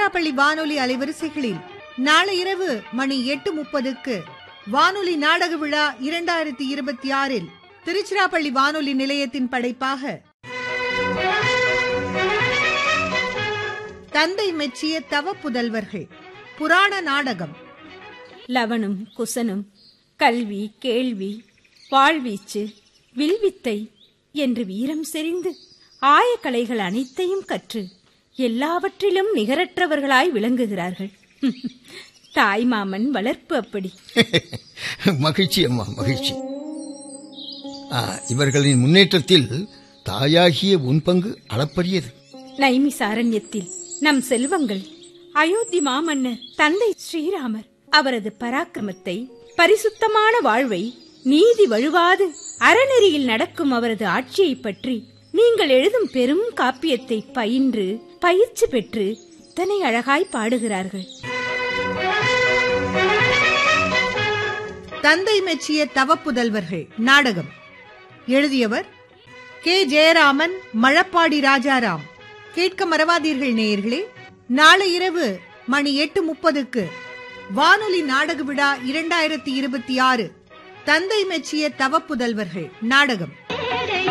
திருச்சிராப்பள்ளி வானொலி அலைவரிசைகளில் நாளை இரவு மணி எட்டு முப்பதுக்கு வானொலி நாடக விழா இரண்டாயிரத்தி இருபத்தி ஆறில் திருச்சிராப்பள்ளி வானொலி நிலையத்தின் படைப்பாக தந்தை மெச்சிய தவ புதல்வர்கள் புராண நாடகம் லவனும் குசனும் கல்வி கேள்வி வாழ்வீச்சு வில்வித்தை என்று வீரம் செறிந்து ஆயக்கலைகள் அனைத்தையும் கற்று எல்லாவற்றிலும் நிகரற்றவர்களாய் விளங்குகிறார்கள் தாய்மாமன் வளர்ப்பு அப்படி மகிழ்ச்சி அம்மா மகிழ்ச்சி ஆ, இவர்களின் முன்னேற்றத்தில் தாயாகிய உன் பங்கு அளப்பரியது நைமிசாரண்யத்தில் நம் செல்வங்கள் அயோத்தி மாமன்னர் தந்தை ஸ்ரீராமர் அவரது பராக்கிரமத்தை பரிசுத்தமான வாழ்வை நீதி வழுவாது அறநெறியில் நடக்கும் அவரது ஆட்சியைப் பற்றி நீங்கள் எழுதும் பெரும் காப்பியத்தை பயின்று பயிற்சி பெற்று இத்தனை அழகாய் பாடுகிறார்கள் தந்தை மெச்சிய தவ புதல்வர்கள் நாடகம் எழுதியவர் கே ஜெயராமன் மழப்பாடி ராஜாராம் கேட்க மறவாதீர்கள் நேயர்களே நாளை இரவு மணி எட்டு முப்பதுக்கு வானொலி நாடக விழா இரண்டாயிரத்தி இருபத்தி ஆறு தந்தை மெச்சிய தவ புதல்வர்கள் நாடகம்